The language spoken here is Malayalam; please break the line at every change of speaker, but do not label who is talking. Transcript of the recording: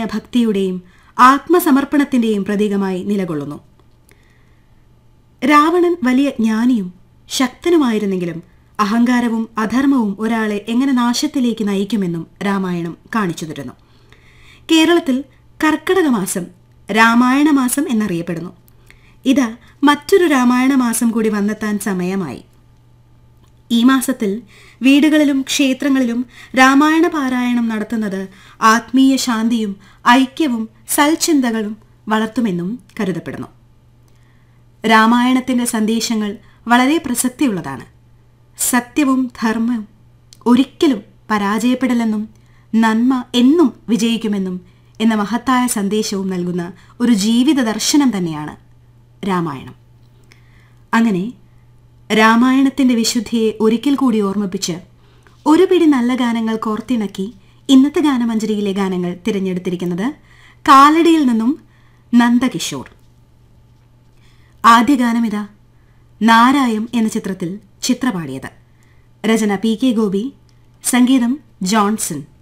ഭക്തിയുടെയും ആത്മസമർപ്പണത്തിന്റെയും പ്രതീകമായി നിലകൊള്ളുന്നു രാവണൻ വലിയ ജ്ഞാനിയും ശക്തനുമായിരുന്നെങ്കിലും അഹങ്കാരവും അധർമ്മവും ഒരാളെ എങ്ങനെ നാശത്തിലേക്ക് നയിക്കുമെന്നും രാമായണം കാണിച്ചു തരുന്നു കേരളത്തിൽ കർക്കടക മാസം രാമായണ മാസം എന്നറിയപ്പെടുന്നു ഇതാ മറ്റൊരു രാമായണ മാസം കൂടി വന്നെത്താൻ സമയമായി ഈ മാസത്തിൽ വീടുകളിലും ക്ഷേത്രങ്ങളിലും രാമായണ പാരായണം നടത്തുന്നത് ആത്മീയ ശാന്തിയും ഐക്യവും സൽചിന്തകളും വളർത്തുമെന്നും കരുതപ്പെടുന്നു രാമായണത്തിന്റെ സന്ദേശങ്ങൾ വളരെ പ്രസക്തിയുള്ളതാണ് സത്യവും ധർമ്മവും ഒരിക്കലും പരാജയപ്പെടില്ലെന്നും നന്മ എന്നും വിജയിക്കുമെന്നും എന്ന മഹത്തായ സന്ദേശവും നൽകുന്ന ഒരു ജീവിത ദർശനം തന്നെയാണ് രാമായണം അങ്ങനെ രാമായണത്തിന്റെ വിശുദ്ധിയെ ഒരിക്കൽ കൂടി ഓർമ്മിപ്പിച്ച് ഒരു പിടി നല്ല ഗാനങ്ങൾ കോർത്തിണക്കി ഇന്നത്തെ ഗാനമഞ്ജരിയിലെ ഗാനങ്ങൾ തിരഞ്ഞെടുത്തിരിക്കുന്നത് കാലടിയിൽ നിന്നും നന്ദകിഷോർ ആദ്യ ഗാനമിതാ നാരായം എന്ന ചിത്രത്തിൽ ചിത്രപാടിയത് രചന പി കെ ഗോപി സംഗീതം ജോൺസൺ